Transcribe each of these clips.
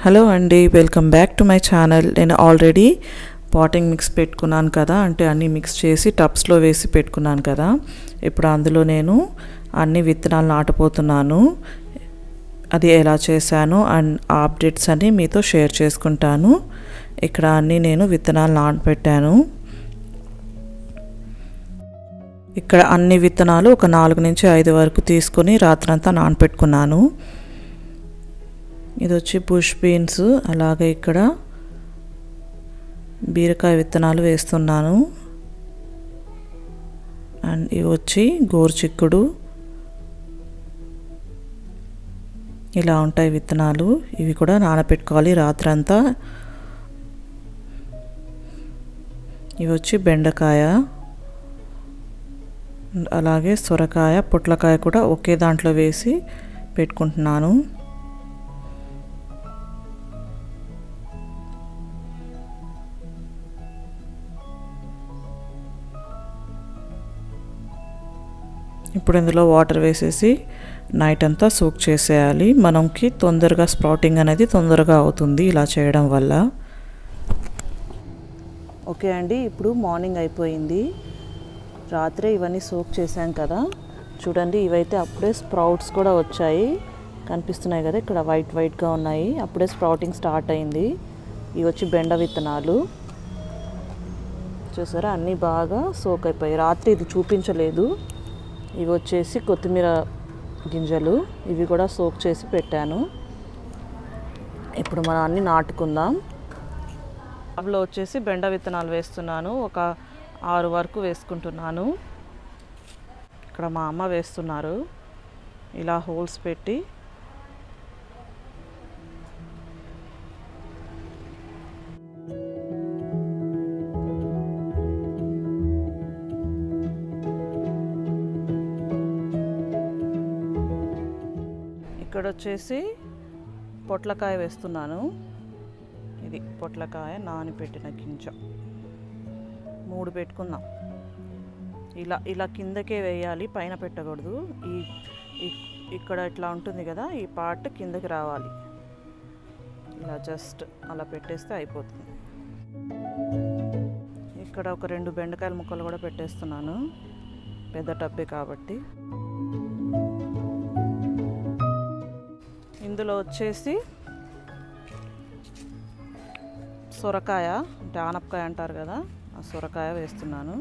hello అండి welcome back to my channel నేను already potting mix పెట్టుకున్నాను కదా అంటే అన్నీ మిక్స్ చేసి టబ్స్లో వేసి పెట్టుకున్నాను కదా ఇప్పుడు అందులో నేను అన్ని విత్తనాలు నాటపోతున్నాను అది ఎలా చేశాను అండ్ ఆ అప్డేట్స్ అన్నీ మీతో షేర్ చేసుకుంటాను ఇక్కడ అన్నీ నేను విత్తనాలు నాటపెట్టాను ఇక్కడ అన్ని విత్తనాలు ఒక నాలుగు నుంచి ఐదు వరకు తీసుకొని రాత్రంతా నానపెట్టుకున్నాను ఇది వచ్చి బుష్ బీన్స్ అలాగే ఇక్కడ బీరకాయ విత్తనాలు వేస్తున్నాను అండ్ ఇవి వచ్చి గోరుచిక్కుడు ఇలా ఉంటాయి విత్తనాలు ఇవి కూడా నానపెట్టుకోవాలి రాత్రంతా ఇవి వచ్చి బెండకాయ అలాగే సొరకాయ పొట్లకాయ కూడా ఒకే దాంట్లో వేసి పెట్టుకుంటున్నాను ఇప్పుడు ఇందులో వాటర్ వేసేసి నైట్ అంతా సోక్ చేసేయాలి మనకి తొందరగా స్ప్రౌటింగ్ అనేది తొందరగా అవుతుంది ఇలా చేయడం వల్ల ఓకే అండి ఇప్పుడు మార్నింగ్ అయిపోయింది రాత్రే ఇవన్నీ సోక్ చేశాం కదా చూడండి ఇవైతే అప్పుడే స్ప్రౌట్స్ కూడా వచ్చాయి కనిపిస్తున్నాయి కదా ఇక్కడ వైట్ వైట్గా ఉన్నాయి అప్పుడే స్ప్రౌటింగ్ స్టార్ట్ అయింది ఇవి వచ్చి బెండ విత్తనాలు చూసారా అన్నీ బాగా సోక్ అయిపోయాయి రాత్రి ఇది చూపించలేదు ఇవి వచ్చేసి కొత్తిమీర గింజలు ఇవి కూడా సోక్ చేసి పెట్టాను ఇప్పుడు మనం అన్నీ నాటుకుందాం అందులో వచ్చేసి బెండ విత్తనాలు వేస్తున్నాను ఒక ఆరు వరకు వేసుకుంటున్నాను ఇక్కడ మా అమ్మ వేస్తున్నారు ఇలా హోల్స్ పెట్టి ఇక్కడ వచ్చేసి పొట్లకాయ వేస్తున్నాను ఇది పొట్లకాయ నానిపెట్టిన గింజ మూడు పెట్టుకుందాం ఇలా ఇలా కిందకే వేయాలి పైన పెట్టకూడదు ఈ ఇక్కడ ఇట్లా ఉంటుంది కదా ఈ పార్ట్ కిందకి రావాలి ఇలా జస్ట్ అలా పెట్టేస్తే అయిపోతుంది ఇక్కడ ఒక రెండు బెండకాయల ముక్కలు కూడా పెట్టేస్తున్నాను పెద్ద టబ్బే కాబట్టి ఇందులో వచ్చేసి సొరకాయ అంటే ఆనపకాయ అంటారు కదా ఆ సొరకాయ వేస్తున్నాను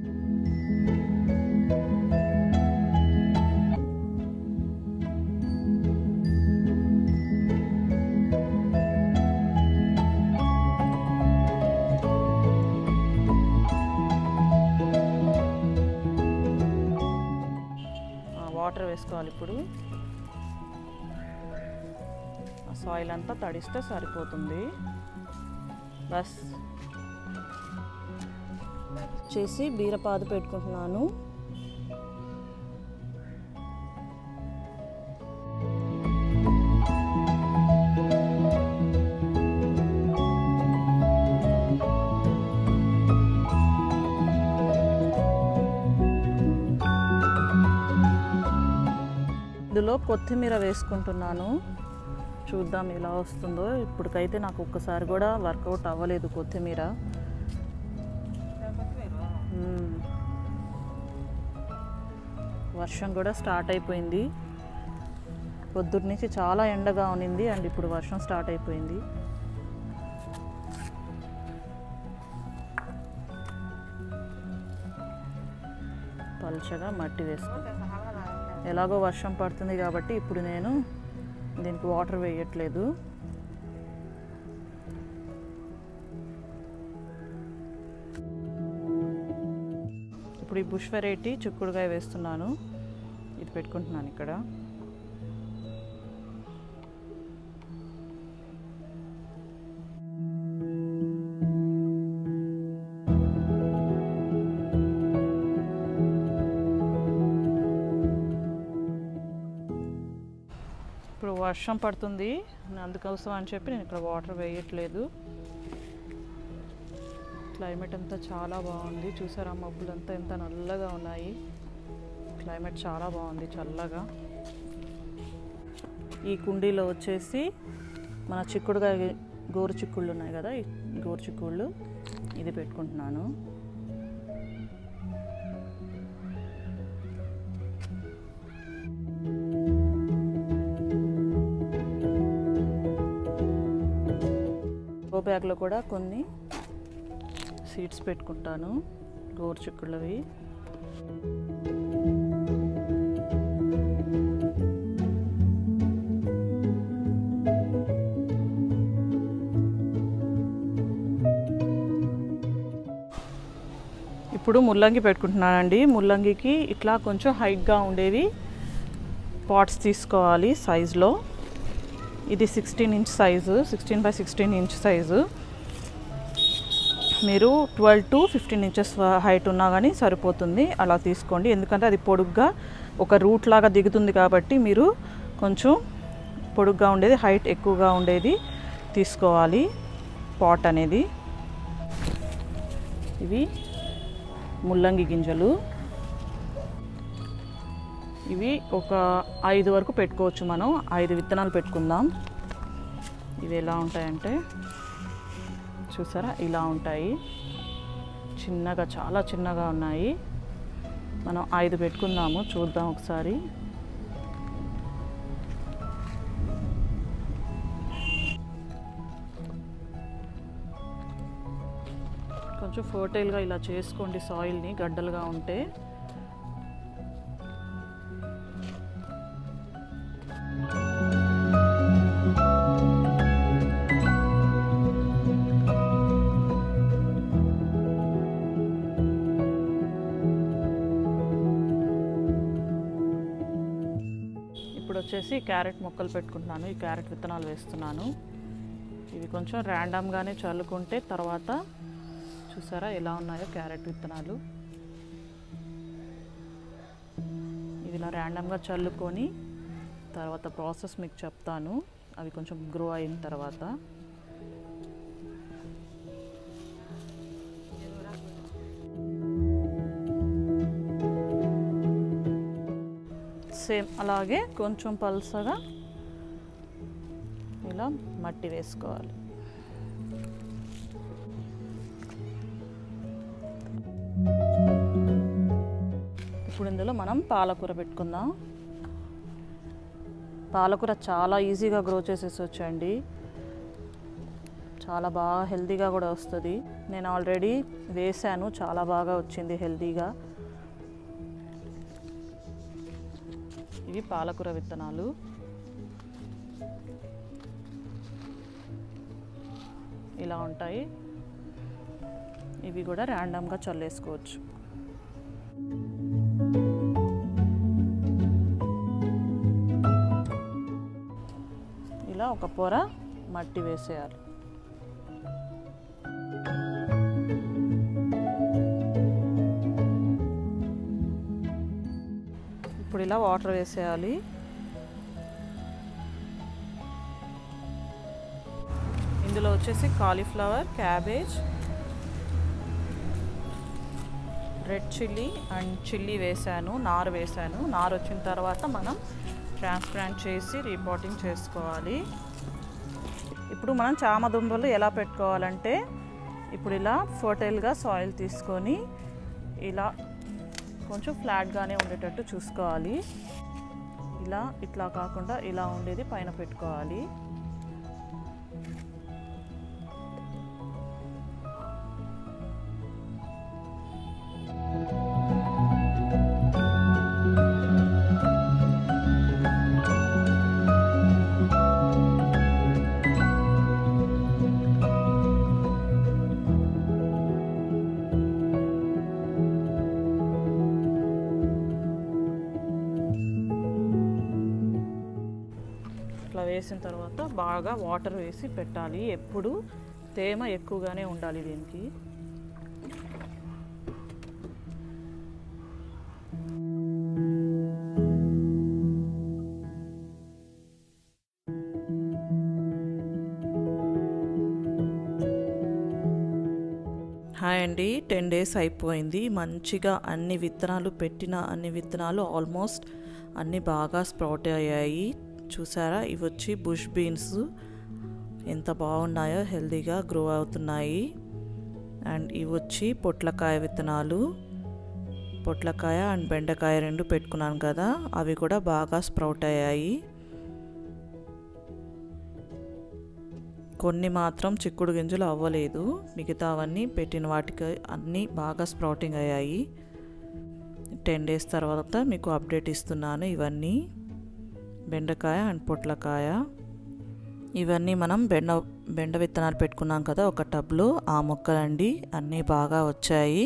వాటర్ వేసుకోవాలి ఇప్పుడు సాయిల్ అంతా తడిస్తే సరిపోతుంది బస్ చేసి బీరపాదు పెట్టుకుంటున్నాను ఇందులో కొత్తిమీర వేసుకుంటున్నాను చూద్దాం ఎలా వస్తుందో ఇప్పటికైతే నాకు ఒక్కసారి కూడా వర్కౌట్ అవ్వలేదు కొత్తిమీర వర్షం కూడా స్టార్ట్ అయిపోయింది పొద్దుటి నుంచి చాలా ఎండగా ఉన్నింది అండ్ ఇప్పుడు వర్షం స్టార్ట్ అయిపోయింది పల్చగా మట్టి వేసుకుంటాం ఎలాగో వర్షం పడుతుంది కాబట్టి ఇప్పుడు నేను దీనికి వాటర్ వేయట్లేదు ఇప్పుడు ఈ బుష్ వెరైటీ చిక్కుడుకాయ వేస్తున్నాను ఇది పెట్టుకుంటున్నాను ఇక్కడ ఇప్పుడు వర్షం పడుతుంది అందుకోసం అని చెప్పి నేను ఇక్కడ వాటర్ వేయట్లేదు క్లైమేట్ అంతా చాలా బాగుంది చూసారా మబ్బులంతా ఎంత నల్లగా ఉన్నాయి క్లైమేట్ చాలా బాగుంది చల్లగా ఈ కుండీలో వచ్చేసి మన చిక్కుడుగా గోరు చిక్కుళ్ళు ఉన్నాయి కదా ఈ గోరు చిక్కుళ్ళు ఇది పెట్టుకుంటున్నాను గో బ్యాగ్లో కూడా కొన్ని సీడ్స్ పెట్టుకుంటాను గోరు చిక్కుళ్ళవి ఇప్పుడు ముల్లంగి పెట్టుకుంటున్నానండి ముల్లంగికి ఇట్లా కొంచెం హైట్గా ఉండేవి పాట్స్ తీసుకోవాలి సైజులో ఇది sixteen inch size sixteen by sixteen inch size మీరు twelve to fifteen inches height ఉన్నా కానీ సరిపోతుంది అలా తీసుకోండి ఎందుకంటే అది పొడుగ్గా ఒక రూట్ లాగా దిగుతుంది కాబట్టి మీరు కొంచెం పొడుగ్గా ఉండేది హైట్ ఎక్కువగా ఉండేది తీసుకోవాలి పాట్ అనేది ఇవి ముల్లంగి గింజలు ఇవి ఒక ఐదు వరకు పెట్టుకోవచ్చు మనం ఐదు విత్తనాలు పెట్టుకుందాం ఇవి ఎలా ఉంటాయంటే చూసారా ఇలా ఉంటాయి చిన్నగా చాలా చిన్నగా ఉన్నాయి మనం ఐదు పెట్టుకుందాము చూద్దాం ఒకసారి కొంచెం ఫర్టైల్గా ఇలా చేసుకోండి సాయిల్ని గడ్డలుగా ఉంటే ఇప్పుడు వచ్చేసి క్యారెట్ మొక్కలు పెట్టుకుంటున్నాను ఈ క్యారెట్ విత్తనాలు వేస్తున్నాను ఇవి కొంచెం ర్యాండమ్గానే చల్లుకుంటే తర్వాత చూసారా ఎలా ఉన్నాయో క్యారెట్ విత్తనాలు ఇవి ఇలా ర్యాండమ్గా చల్లుకొని తర్వాత ప్రాసెస్ మీకు చెప్తాను అవి కొంచెం గ్రో అయిన తర్వాత సేమ్ అలాగే కొంచెం పల్సగా ఇలా మట్టి వేసుకోవాలి ఇప్పుడు ఇందులో మనం పాలకూర పెట్టుకుందాం పాలకూర చాలా ఈజీగా గ్రో చేసేసొచ్చు అండి చాలా బాగా హెల్తీగా కూడా వస్తుంది నేను ఆల్రెడీ వేసాను చాలా బాగా వచ్చింది హెల్తీగా ఇవి పాలకూర విత్తనాలు ఇలా ఉంటాయి ఇవి కూడా ర్యాండమ్గా చల్లేసుకోవచ్చు ఇలా ఒక పొర మట్టి వేసేయాలి ఇప్పుడు ఇలా వాటర్ వేసేయాలి ఇందులో వచ్చేసి cauliflower cabbage red chilli and chilli వేసాను నారు వేసాను నారు వచ్చిన తర్వాత మనం ట్రాన్స్ప్లాంట్ చేసి రీపాటింగ్ చేసుకోవాలి ఇప్పుడు మనం చామదుంపలు ఎలా పెట్టుకోవాలంటే ఇప్పుడు ఇలా ఫర్టైల్గా సాయిల్ తీసుకొని ఇలా కొంచెం ఫ్లాట్గానే ఉండేటట్టు చూసుకోవాలి ఇలా ఇట్లా కాకుండా ఇలా ఉండేది పైన పెట్టుకోవాలి ఇట్లా వేసిన తర్వాత బాగా వాటర్ వేసి పెట్టాలి ఎప్పుడు తేమ ఎక్కువగానే ఉండాలి దీనికి హాయ్ అండి టెన్ డేస్ అయిపోయింది మంచిగా అన్ని విత్తనాలు పెట్టిన అన్ని విత్తనాలు ఆల్మోస్ట్ అన్నీ బాగా స్ప్రౌట్ అయ్యాయి చూసారా ఇవి వచ్చి బుష్ బీన్స్ ఎంత బాగున్నాయో హెల్తీగా గ్రో అవుతున్నాయి అండ్ ఇవి వచ్చి పొట్లకాయ విత్తనాలు పొట్లకాయ అండ్ బెండకాయ రెండు పెట్టుకున్నాను కదా అవి కూడా బాగా స్ప్రౌట్ అయ్యాయి కొన్ని మాత్రం చిక్కుడు గింజలు అవ్వలేదు మిగతావన్నీ పెట్టిన వాటికి అన్నీ బాగా స్ప్రౌటింగ్ అయ్యాయి టెన్ డేస్ తర్వాత మీకు అప్డేట్ ఇస్తున్నాను ఇవన్నీ బెండకాయ అండ్ పొట్లకాయ ఇవన్నీ మనం బెండ బెండ విత్తనాలు పెట్టుకున్నాం కదా ఒక టబ్లో ఆ మొక్కలండి అన్నీ బాగా వచ్చాయి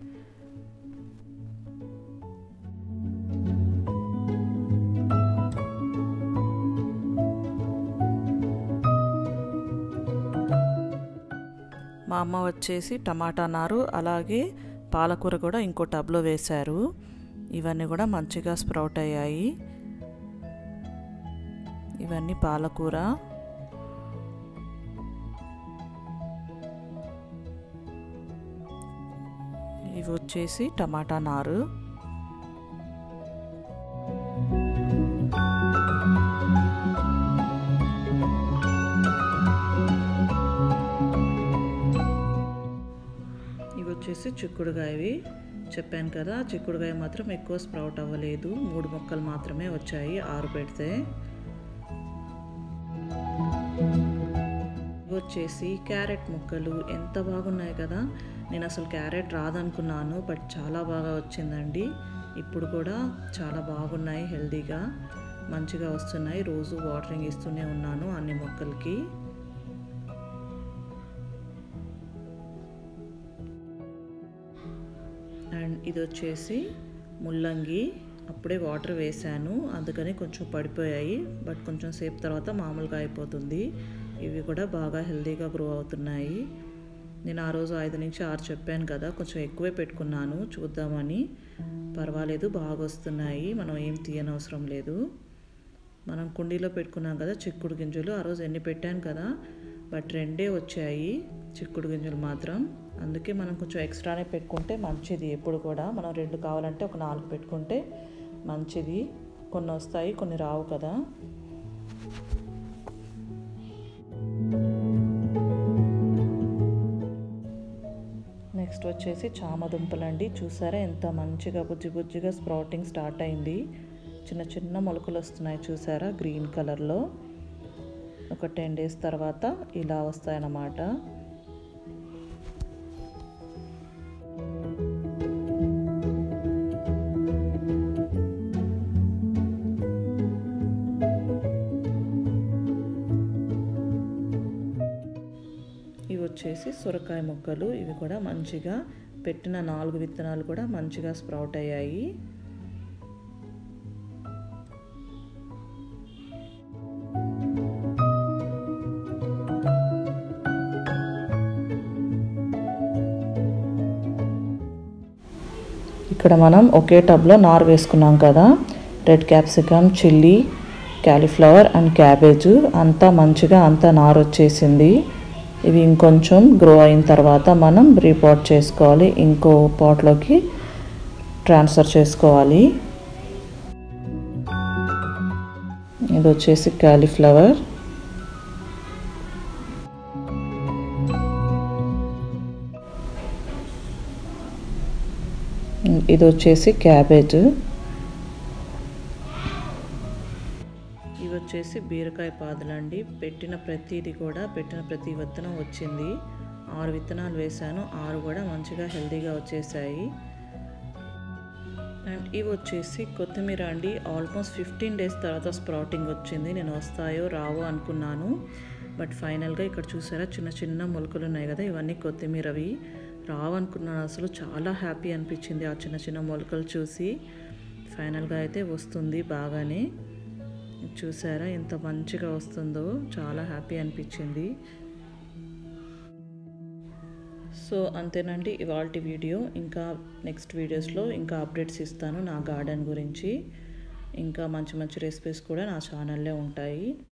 మా అమ్మ వచ్చేసి టమాటా నారు అలాగే పాలకూర కూడా ఇంకో టబ్లో వేశారు ఇవన్నీ కూడా మంచిగా స్ప్రౌట్ అయ్యాయి ఇవన్నీ పాలకూర ఇవి వచ్చేసి టమాటా నారు ఇవి వచ్చేసి చిక్కుడుగాయవి చెప్పాను కదా చిక్కుడుగాయ మాత్రం ఎక్కువ స్ప్రౌట్ అవ్వలేదు మూడు మొక్కలు మాత్రమే వచ్చాయి ఆరు పెడితే వచ్చేసి క్యారెట్ ముక్కలు ఎంత బాగున్నాయి కదా నేను అసలు క్యారెట్ రాదనుకున్నాను బట్ చాలా బాగా వచ్చిందండి ఇప్పుడు కూడా చాలా బాగున్నాయి హెల్తీగా మంచిగా వస్తున్నాయి రోజు వాటరింగ్ ఇస్తూనే ఉన్నాను అన్ని మొక్కలకి అండ్ ఇది వచ్చేసి ముల్లంగి అప్పుడే వాటర్ వేసాను అందుకని కొంచెం పడిపోయాయి బట్ కొంచెం సేపు తర్వాత మామూలుగా అయిపోతుంది ఇవి కూడా బాగా హెల్తీగా గ్రో అవుతున్నాయి నేను ఆ రోజు ఐదు నుంచి ఆరు చెప్పాను కదా కొంచెం ఎక్కువే పెట్టుకున్నాను చూద్దామని పర్వాలేదు బాగా వస్తున్నాయి మనం ఏం తీయనవసరం లేదు మనం కుండీలో పెట్టుకున్నాం కదా చిక్కుడు గింజలు ఆ రోజు ఎన్ని పెట్టాను కదా బట్ రెండే వచ్చాయి చిక్కుడు గింజలు మాత్రం అందుకే మనం కొంచెం ఎక్స్ట్రానే పెట్టుకుంటే మంచిది ఎప్పుడు కూడా మనం రెండు కావాలంటే ఒక నాలుగు పెట్టుకుంటే మంచిది కొన్ని వస్తాయి కొన్ని రావు కదా నెక్స్ట్ వచ్చేసి చామదుంపలండి చూసారా ఎంత మంచిగా బుజ్జి బుజ్జిగా స్ప్రౌటింగ్ స్టార్ట్ అయింది చిన్న చిన్న మొలకలు వస్తున్నాయి చూసారా గ్రీన్ కలర్లో ఒక టెన్ డేస్ తర్వాత ఇలా వస్తాయన్నమాట ఇవి వచ్చేసి సొరకాయ ముక్కలు ఇవి కూడా మంచిగా పెట్టిన నాలుగు విత్తనాలు కూడా మంచిగా స్ప్రౌట్ అయ్యాయి ఇక్కడ మనం ఒకే టబ్లో నారు వేసుకున్నాం కదా red capsicum chilli cauliflower and cabbage అంతా మంచిగా అంతా నారు వచ్చేసింది ఇవి ఇంకొంచెం గ్రో అయిన తర్వాత మనం రీపాట్ చేసుకోవాలి ఇంకో పాట్లోకి ట్రాన్స్ఫర్ చేసుకోవాలి ఇది వచ్చేసి క్యాలీఫ్లవర్ ఇది వచ్చేసి క్యాబేజ్ ఇవి వచ్చేసి బీరకాయ పాదులండి పెట్టిన ప్రతిది కూడా పెట్టిన ప్రతి విత్తనం వచ్చింది ఆరు విత్తనాలు వేశాను ఆరు కూడా మంచిగా హెల్తీగా వచ్చేసాయి అండ్ ఇవి వచ్చేసి కొత్తిమీర అండి ఆల్మోస్ట్ ఫిఫ్టీన్ డేస్ తర్వాత స్ప్రౌటింగ్ వచ్చింది నేను వస్తాయో రావో అనుకున్నాను బట్ ఫైనల్గా ఇక్కడ చూసారా చిన్న చిన్న మొలకలు ఉన్నాయి కదా ఇవన్నీ కొత్తిమీరవి రావనుకున్నాను అసలు చాలా హ్యాపీ అనిపించింది ఆ చిన్న చిన్న మొలకలు చూసి ఫైనల్గా అయితే వస్తుంది బాగానే చూసారా ఎంత మంచిగా వస్తుందో చాలా హ్యాపీ అనిపించింది సో అంతేనండి ఇవాళ వీడియో ఇంకా నెక్స్ట్ వీడియోస్లో ఇంకా అప్డేట్స్ ఇస్తాను నా గార్డెన్ గురించి ఇంకా మంచి మంచి రెసిపీస్ కూడా నా ఛానల్లో ఉంటాయి